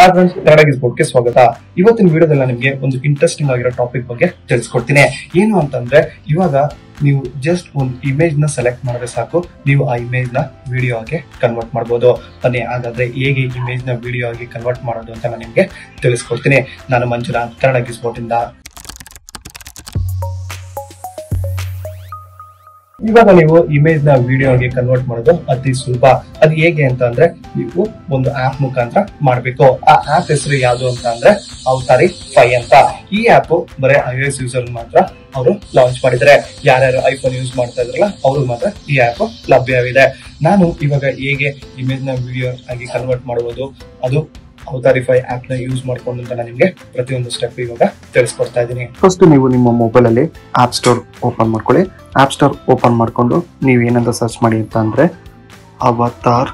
hi friends Kannada ಗೆ ಸ್ವಾಗತ ಇವತ್ತಿನ ವಿಡಿಯೋದಲ್ಲಿ ನಿಮಗೆ ಒಂದು ಇಂಟ್ರೆಸ್ಟಿಂಗ್ ಆಗಿರೋ ಟಾಪಿಕ್ ಬಗ್ಗೆ ತಿಳಿಸ್ಕೊಡ್ತೀನಿ ಏನು ಅಂತಂದ್ರೆ ಇವಾಗ ನೀವು ಜಸ್ಟ್ ಒಂದು ಇಮೇಜ್ ನ ಸೆಲೆಕ್ಟ್ ಮಾಡಿದ್ರೆ ಸಾಕು ನೀವು ಆ ಇಮೇಜ್ ನ ವಿಡಿಯೋ ಆಗಿ ಕನ್ವರ್ಟ್ ಮಾಡಬಹುದು ಬನ್ನಿ ಹಾಗಾದ್ರೆ ಹೇಗೆ ಇಮೇಜ್ ನ ವಿಡಿಯೋ ಆಗಿ ಕನ್ವರ್ಟ್ ಮಾಡೋದು ಅಂತ ನಾನು ನಿಮ್ಗೆ ತಿಳಿಸ್ಕೊಡ್ತೀನಿ ನಾನು ಮಂಜುನಾಥ್ ಕನ್ನಡ ಗಿಸ್ಬೋಟ್ ಇಂದ ಇವಾಗ ನೀವು ಇಮೇಜ್ ನ ವಿಡಿಯೋ ಆಗಿ ಕನ್ವರ್ಟ್ ಮಾಡೋದು ಅತಿ ಸುಲಭ ಅದು ಹೇಗೆ ಅಂತ ಅಂದ್ರೆ ನೀವು ಒಂದು ಆಪ್ ಮುಖಾಂತರ ಮಾಡಬೇಕು ಆ ಆಪ್ ಹೆಸರು ಯಾವುದು ಅಂತ ಅಂದ್ರೆ ಅವತಾರಿ ಫೈ ಅಂತ ಈ ಆಪ್ ಬರೀ ಐ ಎಸ್ ಯೂಸರ್ ಮಾತ್ರ ಅವರು ಲಾಂಚ್ ಮಾಡಿದ್ದಾರೆ ಯಾರ್ಯಾರು ಐಫೋನ್ ಯೂಸ್ ಮಾಡ್ತಾ ಇದ್ರಲ್ಲ ಅವರು ಮಾತ್ರ ಈ ಆಪ್ ಲಭ್ಯವಿದೆ ನಾನು ಇವಾಗ ಹೇಗೆ ಇಮೇಜ್ ನ ವಿಡಿಯೋ ಆಗಿ ಕನ್ವರ್ಟ್ ಮಾಡುವುದು ಅದು ಅವತಾರಿಫೈ ಆಪ್ ನ ಯೂಸ್ ಮಾಡ್ಕೊಂಡು ಅಂತ ನಾನು ನಿಮ್ಗೆ ಪ್ರತಿಯೊಂದು ಸ್ಟೆಪ್ ಇವಾಗ ತಿಳಿಸ್ಕೊಡ್ತಾ ಇದ್ದೀನಿ ಫಸ್ಟ್ ನೀವು ನಿಮ್ಮ ಮೊಬೈಲ್ ಅಲ್ಲಿ ಆಪ್ ಸ್ಟೋರ್ ಓಪನ್ ಮಾಡ್ಕೊಳ್ಳಿ ಆಪ್ ಸ್ಟೋರ್ ಓಪನ್ ಮಾಡ್ಕೊಂಡು ನೀವು ಏನಂತ ಸರ್ಚ್ ಮಾಡಿ ಅಂತ ಅಂದ್ರೆ ಅವತಾರ್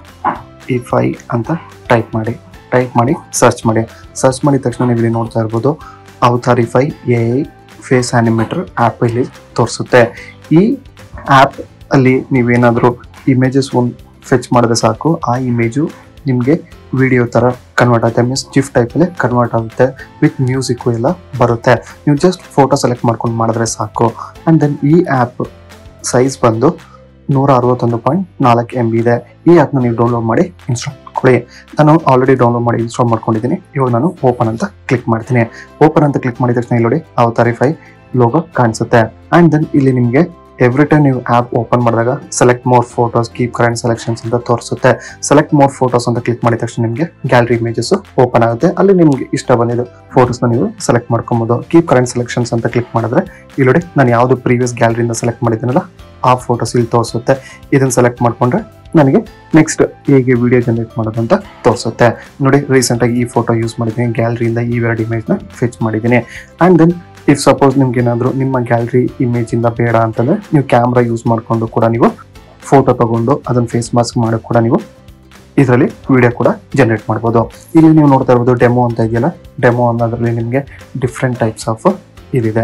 ಇಫೈ ಅಂತ ಟೈಪ್ ಮಾಡಿ ಟೈಪ್ ಮಾಡಿ ಸರ್ಚ್ ಮಾಡಿ ಸರ್ಚ್ ಮಾಡಿದ ತಕ್ಷಣ ನೀವು ಇಲ್ಲಿ ನೋಡ್ತಾ ಇರ್ಬೋದು Avatarify A I face animator app ಇಲ್ಲಿ ತೋರಿಸುತ್ತೆ ಈ ಆ್ಯಪ್ ಅಲ್ಲಿ ನೀವೇನಾದರೂ ಇಮೇಜಸ್ ಒಂದು ಫೆಚ್ ಮಾಡಿದ್ರೆ ಸಾಕು ಆ ಇಮೇಜು ನಿಮಗೆ ವಿಡಿಯೋ ಥರ ಕನ್ವರ್ಟ್ ಆಗುತ್ತೆ ಮೀನ್ಸ್ ಜಿಫ್ ಟೈಪಲ್ಲಿ ಕನ್ವರ್ಟ್ ಆಗುತ್ತೆ ವಿತ್ ಮ್ಯೂಸಿಕ್ಕು ಎಲ್ಲ ಬರುತ್ತೆ ನೀವು ಜಸ್ಟ್ ಫೋಟೋ ಸೆಲೆಕ್ಟ್ ಮಾಡ್ಕೊಂಡು ಮಾಡಿದ್ರೆ ಸಾಕು ಆ್ಯಂಡ್ ದೆನ್ ಈ ಆ್ಯಪ್ ಸೈಜ್ ಬಂದು ನೂರ ಅರವತ್ತೊಂದು ಪಾಯಿಂಟ್ ನಾಲ್ಕು ಎಮ್ ಬಿ ಇದೆ ಈ ಆ್ಯಪ್ನ ನೀವು ಡೌನ್ಲೋಡ್ ಮಾಡಿ ಇನ್ಸ್ಟಾಲ್ ಮಾಡ್ಕೊಳ್ಳಿ ನಾನು ಆಲ್ರೆಡಿ ಡೌನ್ಲೋಡ್ ಮಾಡಿ ಇನ್ಸ್ಟಾಲ್ ಮಾಡ್ಕೊಂಡಿದ್ದೀನಿ ಇವಾಗ ನಾನು ಓಪನ್ ಅಂತ ಕ್ಲಿಕ್ ಮಾಡ್ತೀನಿ ಓಪನ್ ಅಂತ ಕ್ಲಿಕ್ ಮಾಡಿದ ತಕ್ಷಣ ಇಲ್ಲಿ ನೋಡಿ ಅವತಾರಿಫೈ ಲೋಗೋ ಕಾಣಿಸುತ್ತೆ ಆ್ಯಂಡ್ ದೆನ್ ಇಲ್ಲಿ ನಿಮಗೆ ಎವ್ರಿ ಟೈಮ್ ನೀವು ಆ್ಯಪ್ ಓಪನ್ ಮಾಡಿದಾಗ select more photos keep current selections ಅಂತ ತೋರಿಸುತ್ತೆ ಸೆಲೆಕ್ಟ್ ಮೋರ್ ಫೋಟೋಸ್ ಅಂತ ಕ್ಲಿಕ್ ಮಾಡಿದ ತಕ್ಷಣ ನಿಮಗೆ ಗ್ಯಾಲರಿ ಇಮೇಜಸ್ ಓಪನ್ ಆಗುತ್ತೆ ಅಲ್ಲಿ ನಿಮ್ಗೆ ಇಷ್ಟ ಬಂದಿದ್ದು ಫೋಟೋಸ್ನ ನೀವು ಸೆಲೆಕ್ಟ್ ಮಾಡ್ಕೊಬೋದು ಕೀಪ್ ಕರೆಂಟ್ ಸೆಲೆಕ್ಷನ್ಸ್ ಅಂತ ಕ್ಲಿಕ್ ಮಾಡಿದ್ರೆ ಇಲ್ಲಿ ನೋಡಿ ನಾನು ಯಾವುದು ಪ್ರೀವಿಯಸ್ ಗ್ಯಾಲರಿಯಿಂದ ಸೆಲೆಕ್ಟ್ ಮಾಡಿದ್ದೀನಲ್ಲ ಆ ಫೋಟೋಸ್ ಇಲ್ಲಿ ತೋರಿಸುತ್ತೆ ಇದನ್ನ ಸೆಲೆಕ್ಟ್ ಮಾಡ್ಕೊಂಡ್ರೆ ನನಗೆ ನೆಕ್ಸ್ಟ್ ಹೇಗೆ ವಿಡಿಯೋ ಜನರೇಟ್ ಮಾಡೋದು ಅಂತ ತೋರಿಸುತ್ತೆ ನೋಡಿ ರೀಸೆಂಟಾಗಿ ಈ ಫೋಟೋ ಯೂಸ್ ಮಾಡಿದ್ದೀನಿ ಗ್ಯಾಲರಿಯಿಂದ ಈ ಎರಡು ಇಮೇಜ್ನ ಫೆಚ್ ಮಾಡಿದ್ದೀನಿ ಆ್ಯಂಡ್ ದೆನ್ ಇಫ್ ಸಪೋಸ್ ನಿಮ್ಗೆ ಏನಾದರೂ ನಿಮ್ಮ ಗ್ಯಾಲರಿ ಇಮೇಜಿಂದ ಬೇಡ ಅಂತಂದ್ರೆ ನೀವು ಕ್ಯಾಮ್ರಾ ಯೂಸ್ ಮಾಡಿಕೊಂಡು ಕೂಡ ನೀವು ಫೋಟೋ ತಗೊಂಡು ಅದನ್ನ ಫೇಸ್ ಮಾಸ್ಕ್ ಮಾಡೋಕೆ ಕೂಡ ನೀವು ಇದರಲ್ಲಿ ವಿಡಿಯೋ ಕೂಡ ಜನರೇಟ್ ಮಾಡ್ಬೋದು ಇಲ್ಲಿ ನೀವು ನೋಡ್ತಾ ಇರ್ಬೋದು ಡೆಮೋ ಅಂತ ಇದೆಯಲ್ಲ ಡೆಮೋ ಅನ್ನೋದ್ರಲ್ಲಿ ನಿಮಗೆ ಡಿಫ್ರೆಂಟ್ ಟೈಪ್ಸ್ ಆಫ್ ಇದಿದೆ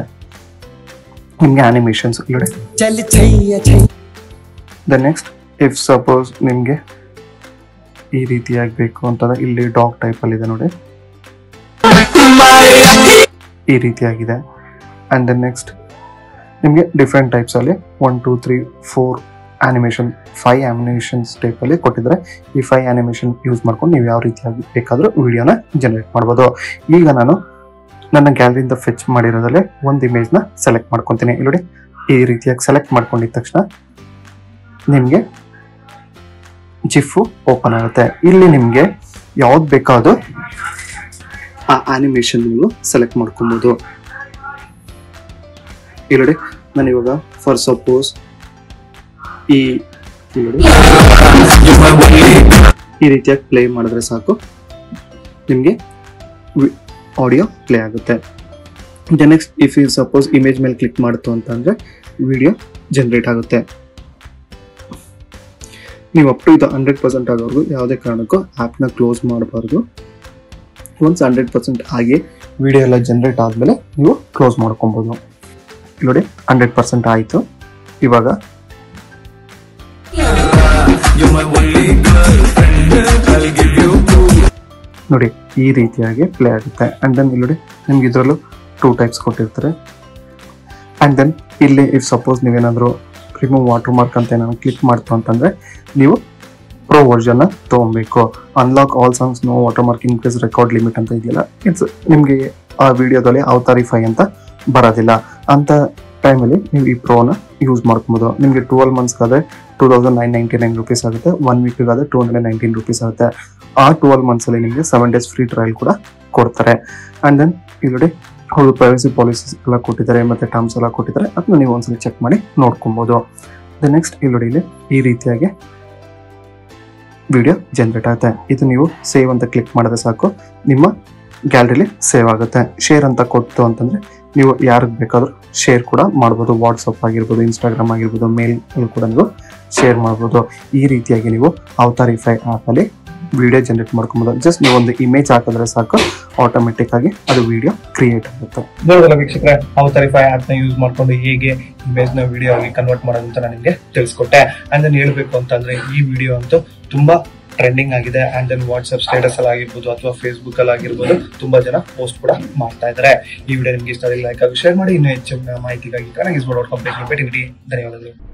ನಿಮಗೆ ಆನಿಮೇಷನ್ಸ್ ಇಲ್ಲಿ चल छैया छै ದ ನೆಕ್ಸ್ಟ್ ಇಫ್ ಸಪೋಸ್ ನಿಮಗೆ ಈ ರೀತಿಯಾಗಿ ಬೇಕು ಅಂತಂದ್ರೆ ಇಲ್ಲಿ ಡಾಗ್ ಟೈಪಲ್ಲಿ ಇದೆ ನೋಡಿ ಈ ರೀತಿಯಾಗಿದೆ ಆ್ಯಂಡ್ ದೆನ್ ನೆಕ್ಸ್ಟ್ ನಿಮಗೆ ಡಿಫ್ರೆಂಟ್ ಟೈಪ್ಸಲ್ಲಿ one two three four animation five animations ಟೈಪಲ್ಲಿ ಕೊಟ್ಟಿದ್ದಾರೆ ಈ ಫೈವ್ ಆನಿಮೇಷನ್ ಯೂಸ್ ಮಾಡ್ಕೊಂಡು ನೀವು ಯಾವ ರೀತಿಯಾಗಿ ಬೇಕಾದರೂ ವಿಡಿಯೋನ ಜನರೇಟ್ ಮಾಡ್ಬೋದು ಈಗ ನಾನು ನನ್ನ ಗ್ಯಾಲರಿಯಿಂದ ಫೆಚ್ ಮಾಡಿರೋದ್ರಲ್ಲಿ ಒಂದು ಇಮೇಜ್ನ ಸೆಲೆಕ್ಟ್ ಮಾಡ್ಕೊತೀನಿ ಇಲ್ಲಿ ನೋಡಿ ಈ ರೀತಿಯಾಗಿ ಸೆಲೆಕ್ಟ್ ಮಾಡ್ಕೊಂಡಿದ ತಕ್ಷಣ ನಿಮಗೆ ಜಿಫು ಓಪನ್ ಆಗುತ್ತೆ ಇಲ್ಲಿ ನಿಮಗೆ ಯಾವ್ದು ಬೇಕಾದು ಆ ಆನಿಮೇಷನ್ ನೀವು ಸೆಲೆಕ್ಟ್ ಮಾಡ್ಕೊಬೋದು ಇಲ್ಲಿ ನೋಡಿ ನಾನು ಇವಾಗ ಫಾರ್ ಸಪೋಸ್ ಈ ಇಲ್ಲಿ ನೋಡಿ ಈ ರೀತಿಯಾಗಿ ಪ್ಲೇ ಮಾಡಿದ್ರೆ ಸಾಕು ನಿಮಗೆ ಆಡಿಯೋ ಪ್ಲೇ ಆಗುತ್ತೆ next if you suppose image ಮೇಲೆ ಕ್ಲಿಕ್ ಮಾಡ್ತು ಅಂತಂದ್ರೆ ವಿಡಿಯೋ ಜನರೇಟ್ ಆಗುತ್ತೆ ನೀವು ಅಪ್ ಟು ಇದು ಹಂಡ್ರೆಡ್ ಪರ್ಸೆಂಟ್ ಆಗೋವರೆಗೂ ಯಾವುದೇ ಕಾರಣಕ್ಕೂ ಆ್ಯಪ್ನ ಕ್ಲೋಸ್ ಮಾಡಬಾರ್ದು ಒನ್ಸ್ ಹಂಡ್ರೆಡ್ ಪರ್ಸೆಂಟ್ ಆಗಿ ವಿಡಿಯೋ ಎಲ್ಲ ಜನರೇಟ್ ಆದಮೇಲೆ ನೀವು ಕ್ಲೋಸ್ ಮಾಡ್ಕೊಬೋದು ಇಲ್ಲಿ ನೋಡಿ ಹಂಡ್ರೆಡ್ ಪರ್ಸೆಂಟ್ ಆಯಿತು ಇವಾಗ ನೋಡಿ ಈ ರೀತಿಯಾಗಿ ಪ್ಲೇ ಆಗುತ್ತೆ ಆ್ಯಂಡ್ ದೆನ್ ಇಲ್ಲಿ ನೋಡಿ ನಿಮ್ಗೆ ಇದರಲ್ಲೂ ಟೂ ಟೈಪ್ಸ್ ಕೊಟ್ಟಿರ್ತಾರೆ ಆ್ಯಂಡ್ ದೆನ್ ಇಲ್ಲಿ ಇಫ್ ಸಪೋಸ್ ನೀವೇನಾದರೂ ರಿಮೂವ್ ವಾಟರ್ ಮಾರ್ಕ್ ಅಂತ ಏನಾದ್ರು ಕ್ಲಿಕ್ ಮಾಡ್ತು ಅಂತಂದರೆ ನೀವು ಪ್ರೋ ವರ್ಷನ್ನ ತೊಗೊಬೇಕು unlock all songs no watermark increase record limit ಅಂತ ಇದೆಯಲ್ಲ ಇಟ್ಸ್ ನಿಮಗೆ ಆ ವಿಡಿಯೋದಲ್ಲಿ ಅವತಾರಿಫೈ ಅಂತ ಬರೋದಿಲ್ಲ ಅಂತ ಟೈಮಲ್ಲಿ ನೀವು ಈ ಪ್ರೋನ ಯೂಸ್ ಮಾಡ್ಕೊಬೋದು ನಿಮಗೆ ಟ್ವೆಲ್ ಮಂತ್ಸ್ಗಾದ್ರೆ two thousand nine ninety nine rupees ಆಗುತ್ತೆ ಒನ್ ವೀಕ್ಗಾದ್ರೆ ಟೂ ಹಂಡ್ರೆಡ್ ನೈನ್ಟೀನ್ ರುಪೀಸ್ ಆಗುತ್ತೆ ಆ ಟ್ವೆಲ್ ಮಂತ್ಸಲ್ಲಿ ನಿಮಗೆ ಸೆವೆನ್ ಡೇಸ್ ಫ್ರೀ ಟ್ರಯಲ್ ಕೂಡ ಕೊಡ್ತಾರೆ ಆ್ಯಂಡ್ ದೆನ್ ಇಲ್ಲಿ ಅವರು ಪ್ರೈವಸಿ ಪಾಲಿಸೀಸ್ ಎಲ್ಲ ಕೊಟ್ಟಿದ್ದಾರೆ ಮತ್ತು ಟರ್ಮ್ಸ್ ಎಲ್ಲ ಕೊಟ್ಟಿದ್ದಾರೆ ಅದನ್ನ ನೀವು ಒಂದ್ಸಲ ಚೆಕ್ ಮಾಡಿ ನೋಡ್ಕೊಬೋದು ದ ನೆಕ್ಸ್ಟ್ ಇಲ್ಲಿ ನೋಡಿ ಇಲ್ಲಿ ಈ ರೀತಿಯಾಗಿ ವಿಡಿಯೋ ಜನರೇಟ್ ಆಗುತ್ತೆ ಇದು ನೀವು ಸೇವ್ ಅಂತ ಕ್ಲಿಕ್ ಮಾಡಿದ್ರೆ ಸಾಕು ನಿಮ್ಮ ಗ್ಯಾಲರಿಲಿ ಸೇವ್ ಆಗುತ್ತೆ ಶೇರ್ ಅಂತ ಕೊಟ್ಟು ಅಂತಂದ್ರೆ ನೀವು ಯಾರಿಗೆ ಬೇಕಾದ್ರೂ ಶೇರ್ ಕೂಡ ಮಾಡ್ಬೋದು ವಾಟ್ಸಪ್ ಆಗಿರ್ಬೋದು ಇನ್ಸ್ಟಾಗ್ರಾಮ್ ಆಗಿರ್ಬೋದು ಮೇಲ್ ಕೂಡ ನೀವು ಶೇರ್ ಮಾಡ್ಬೋದು ಈ ರೀತಿಯಾಗಿ ನೀವು ಅವತಾರಿಫೈ ಆ್ಯಪಲ್ಲಿ ವಿಡಿಯೋ ಜನರೇಟ್ ಮಾಡ್ಕೊಬೋದು ಜಸ್ಟ್ ನೀವು ಒಂದು ಇಮೇಜ್ ಹಾಕಿದ್ರೆ ಸಾಕು ಆಟೋಮೆಟಿಕ್ ಆಗಿ ಅದು ವಿಡಿಯೋ ಕ್ರಿಯೇಟ್ ಆಗುತ್ತೆ ನೋಡೋದಲ್ಲ ವೀಕ್ಷಕರೇ ಅವತಾರಿಫೈ ಆಪ್ ನ ಯೂಸ್ ಮಾಡ್ಕೊಂಡು ಹೇಗೆ ಇಮೇಜ್ ನ ವಿಡಿಯೋ ಆಗಿ ಕನ್ವರ್ಟ್ ಮಾಡೋದು ಅಂತ ನಾನು ನಿಮಗೆ ತಿಳಿಸ್ಕೊಟ್ಟೆ ಅಂಡ್ ಹೇಳ್ಬೇಕು ಅಂತಂದ್ರೆ ಈ ವಿಡಿಯೋ ಅಂತೂ ತುಂಬಾ ಟ್ರೆಂಡಿಂಗ್ ಆಗಿದೆ ಅಂಡ್ ದೆನ್ ವಾಟ್ಸ್ಆಪ್ ಸ್ಟೇಟಸ್ ಅಲ್ಲಿ ಆಗಿರ್ಬೋದು ಅಥವಾ ಫೇಸ್ಬುಕ್ ಅಲ್ಲಿ ಆಗಿರ್ಬೋದು ತುಂಬಾ ಜನ ಪೋಸ್ಟ್ ಕೂಡ ಮಾಡ್ತಾ ಇದ್ದಾರೆ ಈ ವಿಡಿಯೋ ನಿಮ್ಗೆ ಇಷ್ಟ ಲೈಕ್ ಆಗಿ ಶೇರ್ ಮಾಡಿ ಇನ್ನು ಹೆಚ್ಚಿನ ಮಾಹಿತಿಗಾಗಿ ಕನ್ನಡ ಡಾಟ್ ಕಾಮ್ ಪೇಜ್ ಭೇಟಿ ನೀಡಿ ಧನ್ಯವಾದಗಳು